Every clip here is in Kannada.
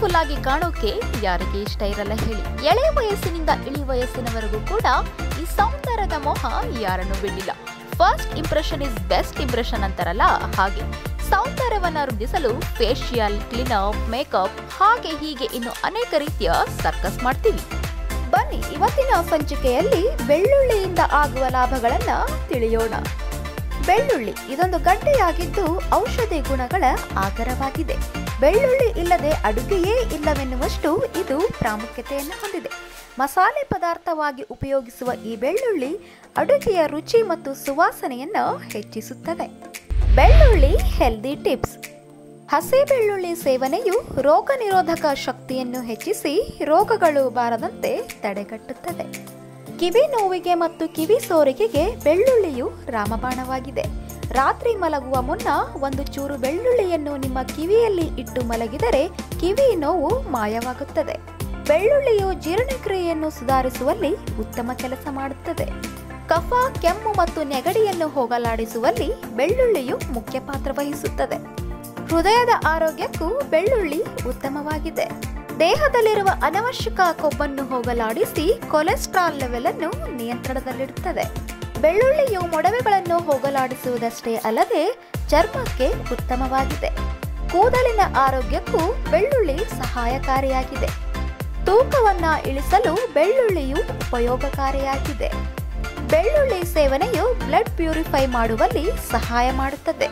ಬ್ಯೂಟಿಫುಲ್ ಆಗಿ ಕಾಣೋಕೆ ಯಾರಿಗೆ ಇಷ್ಟ ಇರಲ್ಲ ಹೇಳಿ ಎಳೆ ವಯಸ್ಸಿನಿಂದ ಇಳಿ ವಯಸ್ಸಿನವರೆಗೂ ಕೂಡ ಈ ಸೌಂದರ್ಯದ ಮೋಹ ಯಾರನ್ನು ಬಿಟ್ಟಿಲ್ಲ first impression is best impression ಅಂತಾರಲ್ಲ ಹಾಗೆ ಸೌಂದರ್ಯವನ್ನ ವೃದ್ಧಿಸಲು ಫೇಶಿಯಲ್ ಕ್ಲೀನಪ್ ಮೇಕಪ್ ಹಾಗೆ ಹೀಗೆ ಇನ್ನು ಅನೇಕ ರೀತಿಯ ಸರ್ಕಸ್ ಮಾಡ್ತೀವಿ ಬನ್ನಿ ಇವತ್ತಿನ ಸಂಚಿಕೆಯಲ್ಲಿ ಬೆಳ್ಳುಳ್ಳಿಯಿಂದ ಆಗುವ ಲಾಭಗಳನ್ನ ತಿಳಿಯೋಣ ಬೆಳ್ಳುಳ್ಳಿ ಇದೊಂದು ಗಡ್ಡೆಯಾಗಿದ್ದು ಔಷಧಿ ಗುಣಗಳ ಆಗರವಾಗಿದೆ ಬೆಳ್ಳುಳ್ಳಿ ಇಲ್ಲದೆ ಅಡುಗೆಯೇ ಇಲ್ಲವೆನ್ನುವಷ್ಟು ಇದು ಪ್ರಾಮುಖ್ಯತೆಯನ್ನು ಹೊಂದಿದೆ ಮಸಾಲೆ ಪದಾರ್ಥವಾಗಿ ಉಪಯೋಗಿಸುವ ಈ ಬೆಳ್ಳುಳ್ಳಿ ಅಡುಗೆಯ ರುಚಿ ಮತ್ತು ಸುವಾಸನೆಯನ್ನು ಹೆಚ್ಚಿಸುತ್ತದೆ ಬೆಳ್ಳುಳ್ಳಿ ಹೆಲ್ದಿ ಟಿಪ್ಸ್ ಹಸಿ ಬೆಳ್ಳುಳ್ಳಿ ಸೇವನೆಯು ರೋಗ ನಿರೋಧಕ ಶಕ್ತಿಯನ್ನು ಹೆಚ್ಚಿಸಿ ರೋಗಗಳು ಬಾರದಂತೆ ತಡೆಗಟ್ಟುತ್ತದೆ ಕಿವಿ ನೋವಿಗೆ ಮತ್ತು ಕಿವಿ ಸೋರಿಕೆಗೆ ಬೆಳ್ಳುಳ್ಳಿಯು ರಾಮಬಾಣವಾಗಿದೆ ರಾತ್ರಿ ಮಲಗುವ ಮುನ್ನ ಒಂದು ಚೂರು ಬೆಳ್ಳುಳ್ಳಿಯನ್ನು ನಿಮ್ಮ ಕಿವಿಯಲ್ಲಿ ಇಟ್ಟು ಮಲಗಿದರೆ ಕಿವಿ ನೋವು ಮಾಯವಾಗುತ್ತದೆ ಬೆಳ್ಳುಳ್ಳಿಯು ಜೀರ್ಣಕ್ರಿಯೆಯನ್ನು ಸುಧಾರಿಸುವಲ್ಲಿ ಉತ್ತಮ ಕೆಲಸ ಮಾಡುತ್ತದೆ ಕಫ ಕೆಮ್ಮು ಮತ್ತು ನೆಗಡಿಯನ್ನು ಹೋಗಲಾಡಿಸುವಲ್ಲಿ ಬೆಳ್ಳುಳ್ಳಿಯು ಮುಖ್ಯ ಪಾತ್ರ ವಹಿಸುತ್ತದೆ ಹೃದಯದ ಆರೋಗ್ಯಕ್ಕೂ ಬೆಳ್ಳುಳ್ಳಿ ಉತ್ತಮವಾಗಿದೆ ದೇಹದಲ್ಲಿರುವ ಅನವಶ್ಯಕ ಕೊಬ್ಬನ್ನು ಹೋಗಲಾಡಿಸಿ ಕೊಲೆಸ್ಟ್ರಾಲ್ ಲೆವೆಲ್ ಅನ್ನು ನಿಯಂತ್ರಣದಲ್ಲಿಡುತ್ತದೆ ಬೆಳ್ಳುಳ್ಳಿಯು ಮೊಡವೆಗಳನ್ನು ಹೋಗಲಾಡಿಸುವುದಷ್ಟೇ ಅಲ್ಲದೆ ಚರ್ಮಕ್ಕೆ ಉತ್ತಮವಾಗಿದೆ ಕೂದಲಿನ ಆರೋಗ್ಯಕ್ಕೂ ಬೆಳ್ಳುಳ್ಳಿ ಸಹಾಯಕಾರಿಯಾಗಿದೆ ತೂಕವನ್ನ ಇಳಿಸಲು ಬೆಳ್ಳುಳ್ಳಿಯು ಉಪಯೋಗಕಾರಿಯಾಗಿದೆ ಬೆಳ್ಳುಳ್ಳಿ ಸೇವನೆಯು ಬ್ಲಡ್ ಪ್ಯೂರಿಫೈ ಮಾಡುವಲ್ಲಿ ಸಹಾಯ ಮಾಡುತ್ತದೆ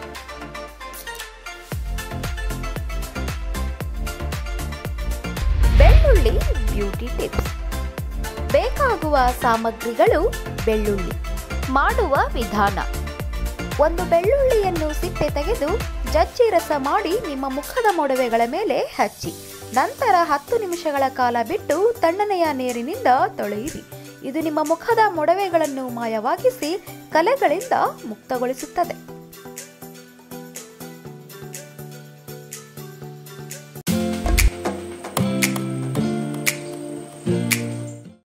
ಬೆಳ್ಳುಳ್ಳಿ ಬ್ಯೂಟಿ ಟಿಪ್ಸ್ ಬೇಕಾಗುವ ಸಾಮಗ್ರಿಗಳು ಬೆಳ್ಳುಳ್ಳಿ ಮಾಡುವ ವಿಧಾನ ಒಂದು ಬೆಳ್ಳುಳ್ಳಿಯನ್ನು ಸಿಪ್ಪೆ ತೆಗೆದು ಜಜ್ಜಿ ರಸ ಮಾಡಿ ನಿಮ್ಮ ಮುಖದ ಮೊಡವೆಗಳ ಮೇಲೆ ಹಚ್ಚಿ ನಂತರ ಹತ್ತು ನಿಮಿಷಗಳ ಕಾಲ ಬಿಟ್ಟು ತಣ್ಣನೆಯ ನೀರಿನಿಂದ ತೊಳೆಯಿರಿ ಇದು ನಿಮ್ಮ ಮುಖದ ಮೊಡವೆಗಳನ್ನು ಮಾಯವಾಗಿಸಿ ಕಲೆಗಳಿಂದ ಮುಕ್ತಗೊಳಿಸುತ್ತದೆ